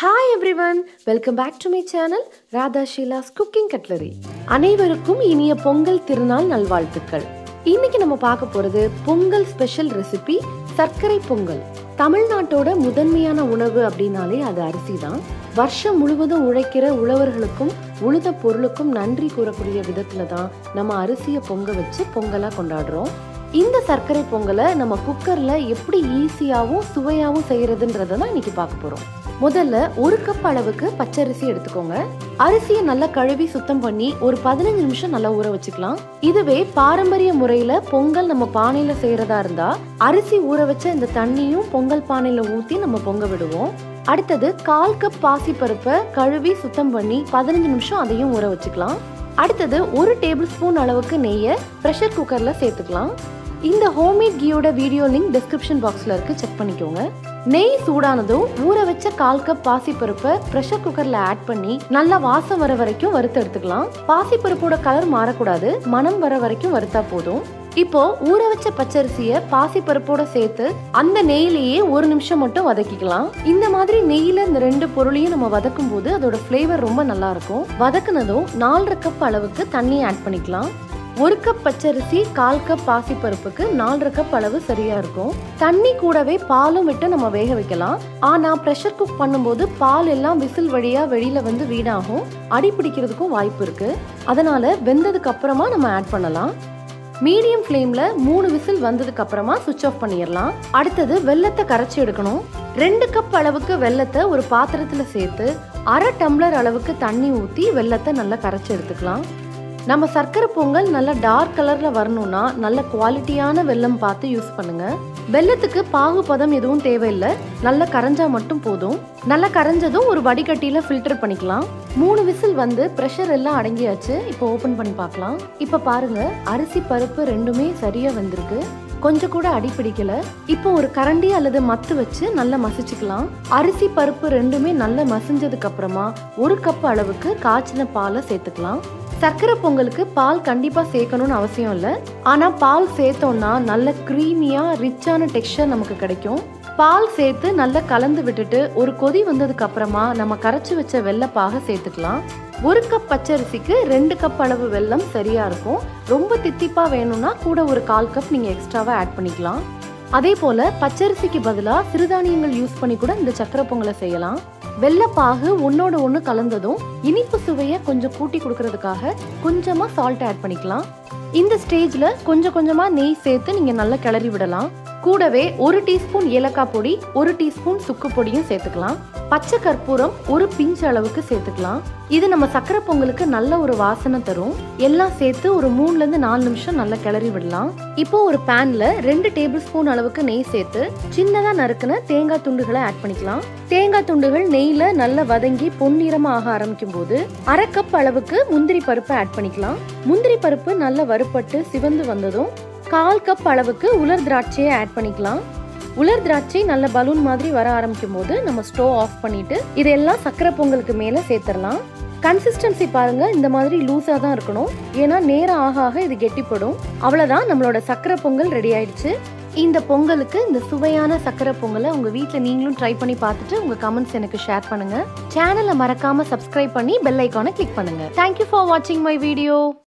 hi everyone welcome back to my channel Radha Sheela's cooking cutlery அனைவருக்கும் இனிய பொங்கல் திருநாள் நல்வாழ்த்துக்கள் இன்னைக்கு நம்ம பார்க்க போறது பொங்கல் ஸ்பெஷல் ரெசிபி சர்க்கரை பொங்கல் தமிழ்நாட்டோட முதன்மையான உணவு அப்படின்னாலே அது அரிசி தான் வருஷம் முழுவதும் உழைக்கிற உழவர்களுக்கும் உழுத பொருளுக்கும் நன்றி கூறக்கூடிய விதத்துல தான் நம்ம அரிசியை பொங்க வச்சு பொங்கலா கொண்டாடுறோம் இந்த சர்க்கரை பொங்கலை நம்ம குக்கர்ல எப்படி ஈஸியாவும் சுவையாவும் செய்யறதுன்றத தான் இன்னைக்கு பார்க்க போறோம் முதல்ல ஒரு கப் அளவுக்கு பச்சரிசி எடுத்துக்கோங்க அரிசியை நல்லா கழுவி சுத்தம் பண்ணி ஒரு பதினஞ்சு நிமிஷம் நல்லா ஊற வச்சுக்கலாம் இதுவே பாரம்பரிய முறையில பொங்கல் நம்ம பானையில செய்யறதா இருந்தா அரிசி ஊற வச்ச இந்த தண்ணியும் பொங்கல் பானையில ஊத்தி நம்ம பொங்க விடுவோம் அடுத்தது கால் கப் பாசி பருப்பை கழுவி சுத்தம் பண்ணி பதினஞ்சு நிமிஷம் அதையும் ஊற வச்சுக்கலாம் அடுத்தது ஒரு டேபிள் ஸ்பூன் அளவுக்கு நெய்யை ப்ரெஷர் குக்கர்ல சேர்த்துக்கலாம் இந்த ஹோம்மேட் கீயோட வீடியோ லிங்க் டிஸ்கிரிப்ஷன் பாக்ஸ்ல இருக்கு செக் பண்ணிக்கோங்க நெய் சூடானதும் ஊற வச்ச கால் கப் பாசிப்பருப்பை ப்ரெஷர் குக்கர்ல ஆட் பண்ணி நல்லா வாசம் வர வரைக்கும் வறுத்து எடுத்துக்கலாம் பாசிப்பருப்போட கலர் மாறக்கூடாது மனம் வர வரைக்கும் வறுத்தா போதும் இப்போ ஊற வச்ச பச்சரிசிய பாசி பருப்போட சேர்த்து அந்த நெய்யிலேயே ஒரு நிமிஷம் மட்டும் வதக்கிக்கலாம் இந்த மாதிரி நெய்யில இந்த ரெண்டு பொருளையும் நம்ம வதக்கும் போது அதோட ஃப்ளேவர் ரொம்ப நல்லா இருக்கும் வதக்குனதும் நாலரை கப் அளவுக்கு தண்ணி ஆட் பண்ணிக்கலாம் ஒரு கப் பச்சரிசி கால் கப் பாசி பருப்புக்கு நாலரை கப் அளவு சரியா இருக்கும் தண்ணி கூடவே பாலும் விட்டு நம்ம வேக வைக்கலாம் ஆனா ப்ரெஷர் குக் பண்ணும்போது பால் எல்லாம் விசில் வழியா வெளியில வந்து வீணாகும் அடி பிடிக்கிறதுக்கும் வாய்ப்பு இருக்கு அதனால வெந்ததுக்கு அப்புறமா நம்ம ஆட் பண்ணலாம் மீடியம் ஃப்ளேம்ல மூணு விசில் வந்ததுக்கு அப்புறமா சுவிட்ச் ஆஃப் பண்ணிடலாம் அடுத்தது வெள்ளத்தை கரைச்சி எடுக்கணும் ரெண்டு கப் அளவுக்கு வெள்ளத்தை ஒரு பாத்திரத்துல சேர்த்து அரை டம்ளர் அளவுக்கு தண்ணி ஊற்றி வெள்ளத்தை நல்லா கரைச்சி எடுத்துக்கலாம் நம்ம சர்க்கரை பொங்கல் நல்ல டார்க் கலர்ல வரணும்னா நல்ல குவாலிட்டியான வெல்லம் பார்த்து யூஸ் பண்ணுங்க வெள்ளத்துக்கு பாகு பதம் எதுவும் தேவையில்லை நல்லா கரைஞ்சா மட்டும் போதும் நல்லா கரைஞ்சதும் ஒரு வடிகட்டியில ஃபில்டர் பண்ணிக்கலாம் மூணு விசில் வந்து ப்ரெஷர் எல்லாம் அடங்கியாச்சு இப்போ ஓபன் பண்ணி பார்க்கலாம் இப்போ பாருங்க அரிசி பருப்பு ரெண்டுமே சரியா வந்திருக்கு கொஞ்சம் கூட அடி பிடிக்கல இப்போ ஒரு கரண்டி அல்லது மத்து வச்சு நல்லா மசிச்சுக்கலாம் அரிசி பருப்பு ரெண்டுமே நல்லா மசிஞ்சதுக்கு அப்புறமா ஒரு கப் அளவுக்கு காய்ச்சின பாலை சேர்த்துக்கலாம் சர்க்கரை பொங்கலுக்கு பால் கண்டிப்பா சேர்க்கணும்னு அவசியம் இல்லை ஆனா பால் சேர்த்தோம்னா நல்ல க்ரீமியா ரிச்சான டெக்ஸ்டர் நமக்கு கிடைக்கும் பால் சேர்த்து நல்லா கலந்து விட்டுட்டு ஒரு கொதி வந்ததுக்கு அப்புறமா நம்ம கரைச்சி வச்ச வெள்ளப்பாக சேர்த்துக்கலாம் ஒரு கப் பச்சரிசிக்கு ரெண்டு கப் அளவு வெல்லம் சரியா இருக்கும் ரொம்ப தித்திப்பா வேணும்னா கூட ஒரு கால் கப் நீங்க எக்ஸ்ட்ராவா ஆட் பண்ணிக்கலாம் அதே போல பச்சரிசிக்கு பதிலா சிறுதானியங்கள் யூஸ் பண்ணி கூட இந்த சக்கரை பொங்கலை செய்யலாம் வெள்ளப்பாகு ஒன்னோட ஒன்று கலந்ததும் இனிப்பு சுவையை கொஞ்சம் கூட்டி கொடுக்கறதுக்காக கொஞ்சமா சால்ட் ஆட் பண்ணிக்கலாம் இந்த ஸ்டேஜ்ல கொஞ்சம் கொஞ்சமா நெய் சேர்த்து நீங்க நல்லா கிளறி விடலாம் கூடவே ஒரு டீஸ்பூன் ஏலக்காய் பொடி ஒரு டீஸ்பூன் சுக்கு பொடியும் சேர்த்துக்கலாம் பச்சை கற்பூரம் ஒரு பிஞ்ச் அளவுக்கு சேர்த்துக்கலாம் இது நம்ம சக்கரை பொங்கலுக்கு நல்ல ஒரு வாசனை தரும் எல்லாம் சேர்த்து ஒரு மூணுல இருந்து நாலு நிமிஷம் நல்லா கிளறி விடலாம் இப்போ ஒரு பேன்ல ரெண்டு டேபிள் ஸ்பூன் அளவுக்கு நெய் சேர்த்து சின்னதா நறுக்குன தேங்காய் துண்டுகளை ஆட் பண்ணிக்கலாம் தேங்காய் துண்டுகள் நெய்ல நல்லா வதங்கி பொன்னிறமா ஆக ஆரம்பிக்கும் போது அரை கப் அளவுக்கு முந்திரி பருப்பை ஆட் பண்ணிக்கலாம் முந்திரி பருப்பு நல்லா வறுப்பட்டு சிவந்து வந்ததும் கால் கப் அளவுக்கு உலர் திராட்சையை ஆட் பண்ணிக்கலாம் உலர் திராட்சை நல்ல பலூன் மாதிரி வர ஆரம்பிக்கும் போது நம்ம ஸ்டோவ் ஆஃப் பண்ணிட்டு இதெல்லாம் சக்கரை பொங்கலுக்கு மேல சேர்த்துடலாம் கன்சிஸ்டன்சி பாருங்க இந்த மாதிரி லூஸா தான் இருக்கணும் ஏன்னா நேரம் ஆக ஆக இது கெட்டிப்படும் அவ்வளவுதான் நம்மளோட சக்கரை பொங்கல் ரெடி ஆயிடுச்சு இந்த பொங்கலுக்கு இந்த சுவையான சக்கரை பொங்கலை உங்க வீட்டில் நீங்களும் ட்ரை பண்ணி பார்த்துட்டு உங்க கமெண்ட்ஸ் எனக்கு ஷேர் பண்ணுங்க சேனலை மறக்காம சப்ஸ்கிரைப் பண்ணி பெல் ஐக்கானை கிளிக் பண்ணுங்க தேங்க்யூ ஃபார் வாட்சிங் மை வீடியோ